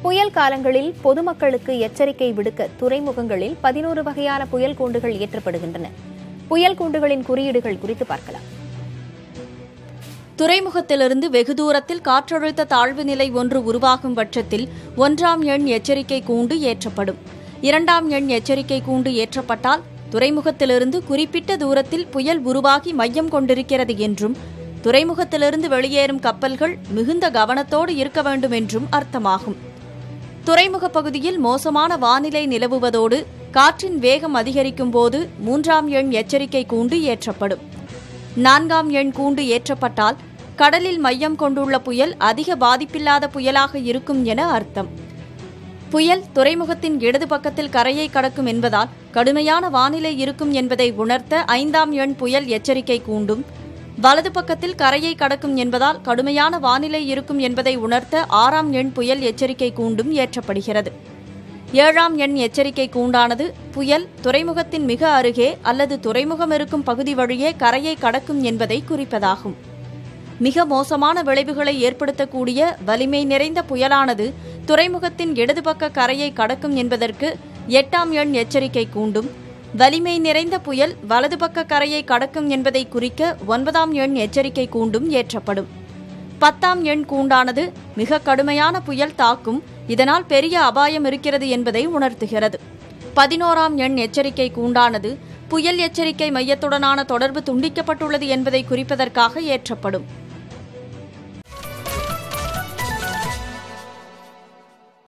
புயல் காலங்களில் பொதுமக்களுக்கு எச்சரிக்கை விடுக்க துறைமுகங்களில் பதினோரு வகையான புயல் கூண்டுகள் ஏற்றப்படுகின்றன புயல் கூண்டுகளின் குறியீடுகள் குறித்து பார்க்கலாம் துறைமுகத்திலிருந்து வெகு தூரத்தில் காற்றழுத்த தாழ்வு நிலை ஒன்று உருவாகும் பட்சத்தில் ஒன்றாம் எண் எச்சரிக்கை கூண்டு ஏற்றப்படும் இரண்டாம் எண் எச்சரிக்கை கூண்டு ஏற்றப்பட்டால் துறைமுகத்திலிருந்து குறிப்பிட்ட தூரத்தில் புயல் உருவாகி மையம் கொண்டிருக்கிறது என்றும் துறைமுகத்திலிருந்து வெளியேறும் கப்பல்கள் மிகுந்த கவனத்தோடு இருக்க வேண்டும் என்றும் அர்த்தமாகும் துறைமுக பகுதியில் மோசமான வானிலை நிலவுவதோடு காற்றின் வேகம் அதிகரிக்கும் போது மூன்றாம் எண் எச்சரிக்கை கூண்டு ஏற்றப்படும் நான்காம் எண் கூண்டு ஏற்றப்பட்டால் கடலில் மையம் கொண்டுள்ள புயல் அதிக பாதிப்பில்லாத புயலாக இருக்கும் என அர்த்தம் புயல் துறைமுகத்தின் இடது பக்கத்தில் கரையை கடக்கும் என்பதால் கடுமையான வானிலை இருக்கும் என்பதை உணர்த்த ஐந்தாம் எண் புயல் எச்சரிக்கை கூண்டும் வலது பக்கத்தில் கரையை கடக்கும் என்பதால் கடுமையான வானிலை இருக்கும் என்பதை உணர்த்த ஆறாம் எண் புயல் எச்சரிக்கை கூண்டும் ஏற்றப்படுகிறது ஏழாம் எண் எச்சரிக்கை கூண்டானது புயல் துறைமுகத்தின் மிக அருகே அல்லது துறைமுகம் இருக்கும் பகுதி வழியே கரையை கடக்கும் என்பதை குறிப்பதாகும் மிக மோசமான விளைவுகளை ஏற்படுத்தக்கூடிய வலிமை நிறைந்த புயலானது துறைமுகத்தின் இடது பக்க கரையை கடக்கும் என்பதற்கு எட்டாம் எண் எச்சரிக்கை கூண்டும் வலிமை நிறைந்த புயல் வலது பக்க கரையை கடக்கும் என்பதை குறிக்க ஒன்பதாம் எண் எச்சரிக்கை கூண்டும் ஏற்றப்படும் பத்தாம் எண் கூண்டானது மிக கடுமையான புயல் தாக்கும் இதனால் பெரிய அபாயம் இருக்கிறது என்பதை உணர்த்துகிறது பதினோராம் எண் எச்சரிக்கை கூண்டானது புயல் எச்சரிக்கை மையத்துடனான தொடர்பு துண்டிக்கப்பட்டுள்ளது என்பதை குறிப்பதற்காக ஏற்றப்படும்